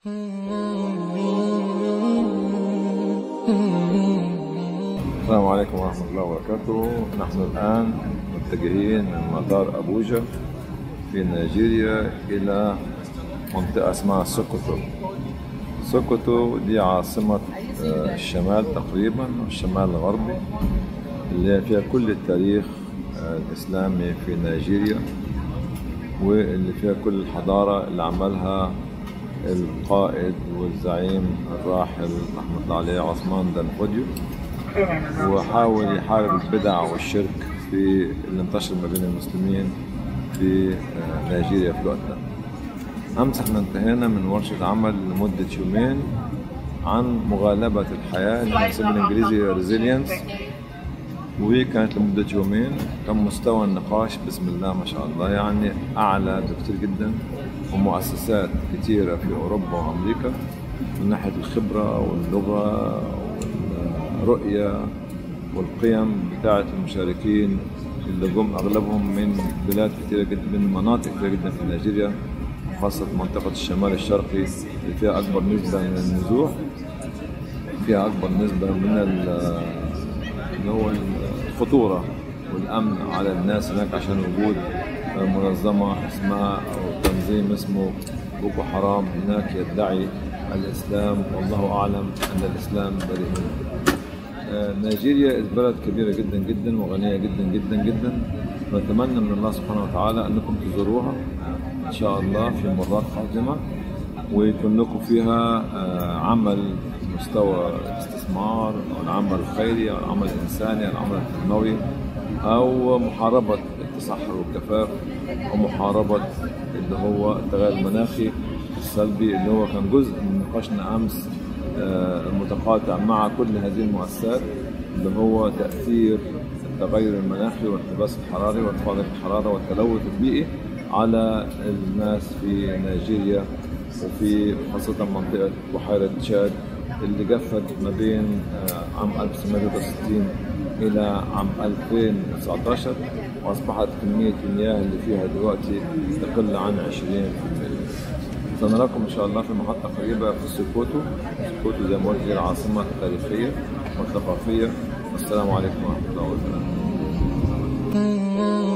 السلام عليكم ورحمة الله وبركاته نحن الآن متجهين من مطار أبوجا في نيجيريا إلى منطقة اسمها سوكوتو سوكوتو دي عاصمة آه، الشمال تقريبا الشمال الغربي اللي فيها كل التاريخ آه، الإسلامي في نيجيريا واللي فيها كل الحضارة اللي عملها القائد والزعيم الراحل رحمة الله عليه عثمان دانفوديو وحاول يحارب البدع والشرك في اللي انتشر ما بين المسلمين في آه، نيجيريا في الوقت ده أمس احنا انتهينا من ورشة عمل لمدة يومين عن مغالبة الحياة اللي بنسميها بالإنجليزي ريزيلينس وكانت لمدة يومين كان مستوى النقاش بسم الله ما شاء الله يعني أعلى بكتير جدا ومؤسسات كتيرة في أوروبا وأمريكا من ناحية الخبرة واللغة والرؤية والقيم بتاعة المشاركين اللي جم أغلبهم من بلاد كتيرة جدا من مناطق كتيرة جدا في نيجيريا خاصة منطقة الشمال الشرقي اللي فيها أكبر نسبة من النزوح فيها أكبر نسبة من ال- اللي هو الخطورة والأمن على الناس هناك عشان وجود منظمة اسمها أو تنظيم اسمه بوكو حرام هناك يدعي الإسلام والله أعلم أن الإسلام بريء منه آه، نيجيريا بلد كبيرة جدا جدا وغنية جدا جدا جدا نتمنى من الله سبحانه وتعالى أنكم تزوروها إن شاء الله في مرات قادمة ويكون لكم فيها آه، عمل مستوى الاستثمار أو العمل الخيري أو العمل الإنساني أو العمل التنموي أو محاربة التصحر والجفاف أو محاربة اللي هو التغير المناخي السلبي اللي هو كان جزء من نقاشنا أمس آه، المتقاطع مع كل هذه المؤسسات اللي هو تأثير التغير المناخي والانحباس الحراري وارتفاع درجة الحرارة والتلوث البيئي على الناس في نيجيريا وفي خاصة منطقة بحيرة تشاد اللي جفت ما بين آه، عام 1960 إلى عام 2019 وأصبحت كمية المياه اللي فيها دلوقتي تقل عن 20% سنراكم إن شاء الله في محطة قريبة في سوكوتو سوكوتو زي ما قلت هي العاصمة التاريخية والثقافية والسلام عليكم ورحمة الله وبركاته